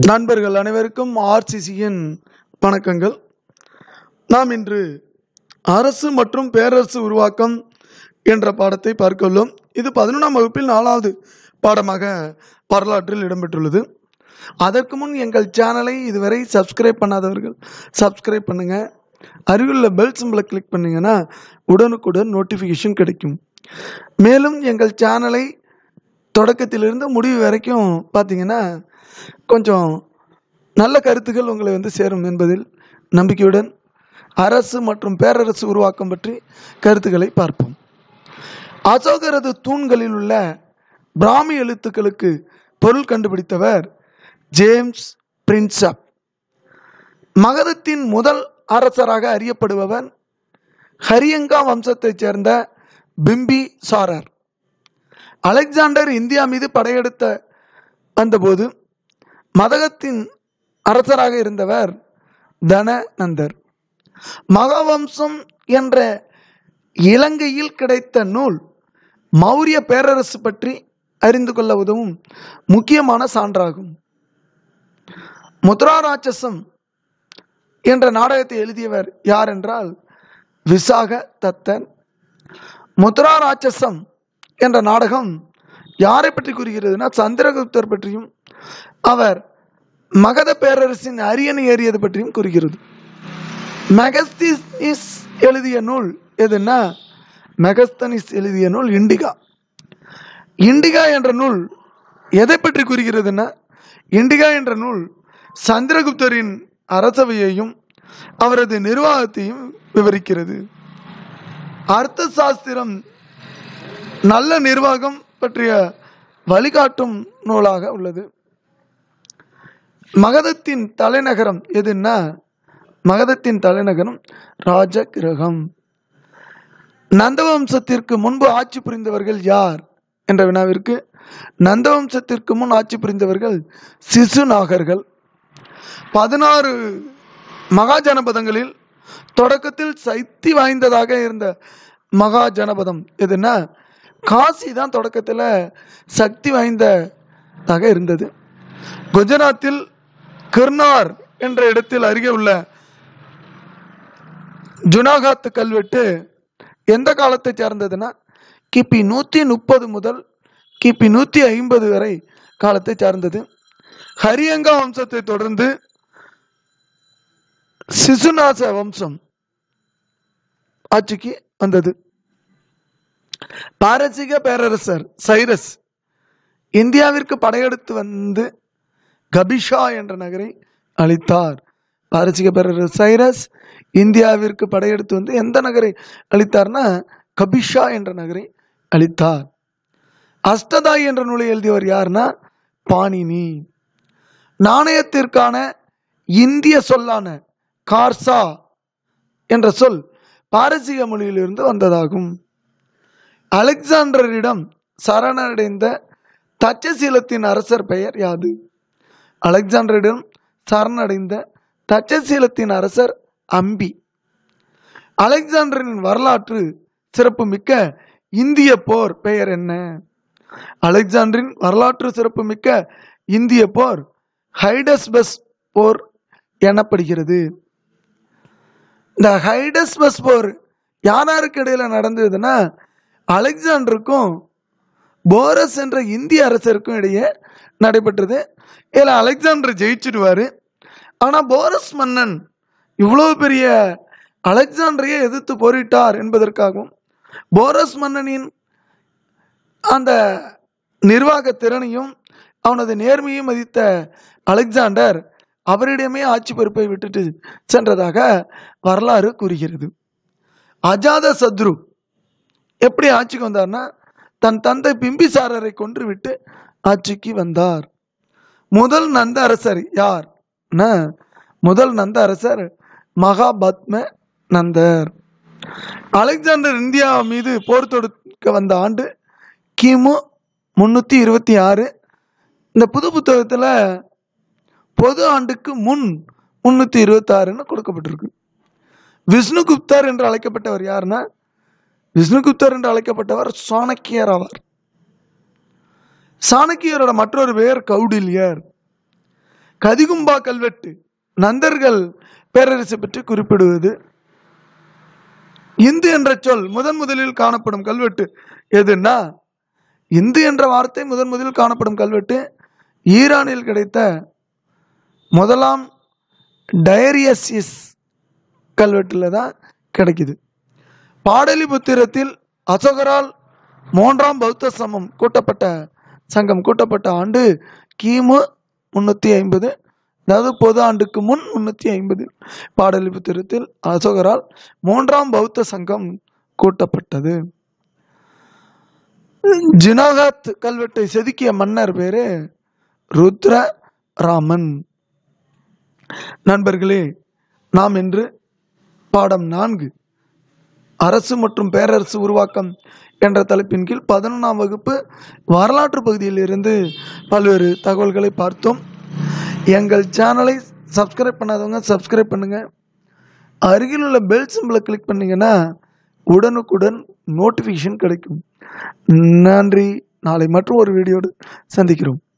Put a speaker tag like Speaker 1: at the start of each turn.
Speaker 1: நண்பர்கள் அனைவருக்கும் ஆர்சிசியின் வணக்கங்கள் நாம் இன்று அரசு மற்றும் பேரரசு உருவாக்கம் என்ற பாடத்தை பார்க்க உள்ளோம் இது பதினொன்றாம் வகுப்பில் நாலாவது பாடமாக வரலாற்றில் இடம்பெற்றுள்ளது அதற்கு முன் எங்கள் சேனலை இதுவரை சப்ஸ்கிரைப் பண்ணாதவர்கள் சப்ஸ்கிரைப் பண்ணுங்க அருகிலுள்ள பெல் சிம்பிளை கிளிக் பண்ணீங்கன்னா உடனுக்குடன் நோட்டிஃபிகேஷன் கிடைக்கும் மேலும் எங்கள் சேனலை தொடக்கத்திலிருந்து முடிவு வரைக்கும் பார்த்தீங்கன்னா கொஞ்சம் நல்ல கருத்துக்கள் உங்களை வந்து சேரும் என்பதில் நம்பிக்கையுடன் அரசு மற்றும் பேரரசு உருவாக்கம் பற்றி கருத்துக்களை பார்ப்போம் அசோகரது தூண்களில் உள்ள பிராமி எழுத்துக்களுக்கு பொருள் கண்டுபிடித்தவர் ஜேம்ஸ் பிரின்சப் மகதத்தின் முதல் அரசராக அறியப்படுபவர் ஹரியங்கா வம்சத்தைச் சேர்ந்த பிம்பி சாரர் அலெக்சாண்டர் இந்தியா மீது படையெடுத்த வந்தபோது மதகத்தின் அரசராக இருந்தவர் தனநந்தர் மகாவம்சம் என்ற இலங்கையில் கிடைத்த நூல் மௌரிய பேரரசு பற்றி அறிந்து கொள்ள உதவும் முக்கியமான சான்றாகும் முத்ரா ராட்சசம் என்ற நாடகத்தை எழுதியவர் யார் என்றால் விசாக தத்தன் முத்ரா ராட்சசம் என்ற நாடகம் யாரை பற்றி கூறுகிறதுனா சந்திரகுப்தர் பற்றியும் அவர் மகத பேரரசின் அரியணை ஏறியது பற்றியும் கூறுகிறது மெகஸ்திஸ் எழுதிய நூல் எதுன்னா மெகஸ்தனிஸ் எழுதிய நூல் இண்டிகா இண்டிகா என்ற நூல் எதை பற்றி கூறுகிறதுன்னா இண்டிகா என்ற நூல் சந்திரகுப்தரின் அரசவையையும் அவரது நிர்வாகத்தையும் விவரிக்கிறது அர்த்த சாஸ்திரம் நல்ல நிர்வாகம் பற்றிய வழிகாட்டும் நூலாக உள்ளது மகதத்தின் தலைநகரம் எதுன்னா மகதத்தின் தலைநகரம் ராஜகிரகம் நந்தவம்சத்திற்கு முன்பு ஆட்சி புரிந்தவர்கள் யார் என்ற வினாவிற்கு நந்தவம்சத்திற்கு முன் ஆட்சி புரிந்தவர்கள் சிசு நாகர்கள் பதினாறு மகா ஜனபதங்களில் தொடக்கத்தில் சக்தி வாய்ந்ததாக இருந்த மகா ஜனபதம் எதுன்னா காசி தான் தொடக்கத்தில் சக்தி வாய்ந்ததாக இருந்தது குஜராத்தில் கிர்னார் என்ற இடத்தில் அருகே உள்ள ஜுனாகாத் கல்வெட்டு எந்த காலத்தை சார்ந்ததுன்னா கிபி நூற்றி முப்பது முதல் கிபி நூற்றி ஐம்பது வரை காலத்தை சார்ந்தது ஹரியங்கா வம்சத்தை தொடர்ந்து சிசுநாச வம்சம் ஆட்சிக்கு வந்தது பாரசீக பேரரசர் சைரஸ் இந்தியாவிற்கு படையெடுத்து வந்து கபிஷா என்ற நகரை அளித்தார் பாரசீக பேரரசர் சைரஸ் இந்தியாவிற்கு படையெடுத்து வந்து எந்த நகரை அளித்தார்னா கபிஷா என்ற நகரை அளித்தார் அஷ்டதாய் என்ற நூலை எழுதியவர் யார்னா பாணினி நாணயத்திற்கான இந்திய சொல்லான கார்சா என்ற சொல் பாரசீக மொழியிலிருந்து வந்ததாகும் அலெக்சாண்டரிடம் சரணடைந்த தச்சசீலத்தின் அரசர் பெயர் யாது அலெக்சாண்டரிடம் சரணடைந்த தச்சசீலத்தின் அரசர் அம்பி அலெக்சாண்டரின் வரலாற்று சிறப்புமிக்க இந்திய போர் பெயர் என்ன அலெக்சாண்டரின் வரலாற்று சிறப்புமிக்க இந்திய போர் ஹைடஸ்பஸ் போர் எனப்படுகிறது இந்த ஹைடஸ்பஸ் போர் யாராருக்கு இடையில நடந்ததுன்னா அலெக்சாண்டருக்கும் போரஸ் என்ற இந்திய அரசருக்கும் இடையே நடைபெற்றது இதில் அலெக்சாண்டர் ஜெயிச்சிடுவார் ஆனால் போரஸ் மன்னன் இவ்வளோ பெரிய அலெக்சாண்டரையே எதிர்த்து போரிட்டார் என்பதற்காகவும் போரஸ் மன்னனின் அந்த நிர்வாக திறனையும் அவனது நேர்மையும் மதித்த அலெக்சாண்டர் அவரிடமே ஆட்சி பொறுப்பை விட்டுட்டு சென்றதாக வரலாறு கூறுகிறது அஜாத சத்ரு எப்படி ஆட்சிக்கு வந்தார்னா தன் தந்தை பிம்பிசாரரை கொன்றுவிட்டு ஆட்சிக்கு வந்தார் முதல் நந்த அரசர் யார் முதல் நந்த அரசர் மகாபத்ம நந்தர் அலெக்சாண்டர் இந்தியா மீது போர் தொடுக்க வந்த ஆண்டு கிமு முன்னூற்றி இருபத்தி ஆறு இந்த புது புத்தகத்தில் பொது ஆண்டுக்கு முன் முன்னூற்றி இருபத்தாறுன்னு கொடுக்கப்பட்டிருக்கு விஷ்ணுகுப்தர் என்று அழைக்கப்பட்டவர் யாருன்னா விஷ்ணுகுப்தர் என்று அழைக்கப்பட்டவர் சாணக்கியர் ஆவார் சாணக்கியரோட மற்றொரு பெயர் கௌடில்யர் கதிகும்பா கல்வெட்டு நந்தர்கள் பேரரசை பற்றி குறிப்பிடுவது இந்து என்ற சொல் முதன் முதலில் காணப்படும் கல்வெட்டு எதுன்னா இந்து என்ற வார்த்தை முதன் முதலில் காணப்படும் கல்வெட்டு ஈரானில் கிடைத்த முதலாம் டயரியசிஸ் கல்வெட்டில் தான் கிடைக்குது பாடலிபுத்திரத்தில் அசோகரால் மூன்றாம் பௌத்த சமம் கூட்டப்பட்ட சங்கம் கூட்டப்பட்ட ஆண்டு கிமு முன்னூற்றி ஐம்பது அதாவது பொது ஆண்டுக்கு முன் முன்னூற்றி ஐம்பது பாடலிபுத்திரத்தில் அசோகரால் மூன்றாம் பௌத்த சங்கம் கூட்டப்பட்டது ஜினாகத் கல்வெட்டை செதுக்கிய மன்னர் பேரு ருத்ர ராமன் நண்பர்களே நாம் இன்று பாடம் நான்கு அரசு மற்றும் பேரரசு உருவாக்கம் என்ற தலைப்பின் கீழ் பதினொன்றாம் வகுப்பு வரலாற்று பகுதியில் இருந்து பல்வேறு தகவல்களை பார்த்தோம் எங்கள் சேனலை சப்ஸ்கிரைப் பண்ணாதவங்க சப்ஸ்கிரைப் பண்ணுங்க அருகில் உள்ள பெல் சிம்பிளை கிளிக் பண்ணீங்கன்னா உடனுக்குடன் நோட்டிஃபிகேஷன் கிடைக்கும் நன்றி நாளை மற்றும் ஒரு வீடியோடு சந்திக்கிறோம்